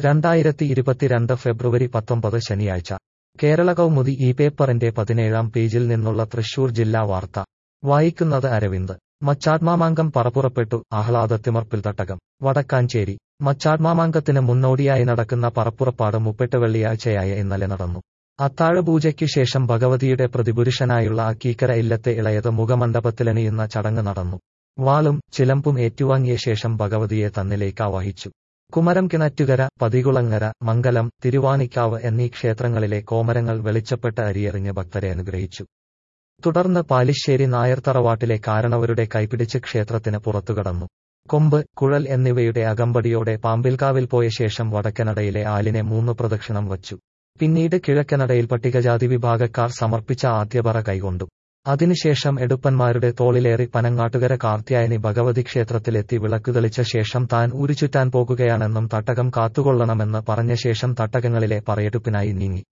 രണ്ടായിരത്തി ഇരുപത്തിരണ്ട് ഫെബ്രുവരി പത്തൊമ്പത് ശനിയാഴ്ച കേരള കൗമുദി ഈ പേപ്പറിന്റെ പതിനേഴാം പേജിൽ നിന്നുള്ള തൃശൂർ ജില്ലാ വാർത്ത വായിക്കുന്നത് അരവിന്ദ് മച്ചാട്മാമാങ്കം പറപ്പുറപ്പെട്ടു ആഹ്ലാദത്തിമർപ്പിൽ തട്ടകം വടക്കാഞ്ചേരി മച്ചാട്മാമാങ്കത്തിന് മുന്നോടിയായി നടക്കുന്ന പറപ്പുറപ്പാട് മുപ്പെട്ട് വെള്ളിയാഴ്ചയായ ഇന്നലെ നടന്നു അത്താഴപൂജയ്ക്കു ശേഷം ഭഗവതിയുടെ പ്രതിപുരുഷനായുള്ള അക്കീക്കര ഇല്ലത്തെ ഇളയത് മുഖമണ്ഡപത്തിലണിയുന്ന ചടങ്ങ് നടന്നു വാളും ചിലമ്പും ഏറ്റുവാങ്ങിയ ശേഷം ഭഗവതിയെ തന്നിലേക്ക് ആവാഹിച്ചു കുമരം കിണറ്റുകര പതികുളങ്ങര മംഗലം തിരുവാണിക്കാവ് എന്നീ ക്ഷേത്രങ്ങളിലെ കോമരങ്ങൾ വെളിച്ചപ്പെട്ട് അരിയെറിഞ്ഞ് ഭക്തരെ അനുഗ്രഹിച്ചു തുടർന്ന് പാലിശ്ശേരി നായർ തറവാട്ടിലെ കാരണവരുടെ കൈപിടിച്ച് ക്ഷേത്രത്തിന് പുറത്തുകടന്നു കൊമ്പ് കുഴൽ എന്നിവയുടെ അകമ്പടിയോടെ പാമ്പിൽക്കാവിൽ പോയ ശേഷം വടക്കനടയിലെ ആലിനെ മൂന്ന് പ്രദക്ഷിണം വച്ചു പിന്നീട് കിഴക്കനടയിൽ പട്ടികജാതി വിഭാഗക്കാർ സമർപ്പിച്ച ആദ്യപറ കൈകൊണ്ടു അതിനുശേഷം എടുപ്പന്മാരുടെ തോളിലേറി പനങ്ങാട്ടുകര കാർത്യായനി ഭഗവതി ക്ഷേത്രത്തിലെത്തി വിളക്കുതെളിച്ച ശേഷം താൻ ഊരുചുറ്റാൻ പോകുകയാണെന്നും തട്ടകം കാത്തുകൊള്ളണമെന്ന് പറഞ്ഞ ശേഷം തട്ടകങ്ങളിലെ പറയെടുപ്പിനായി നീങ്ങി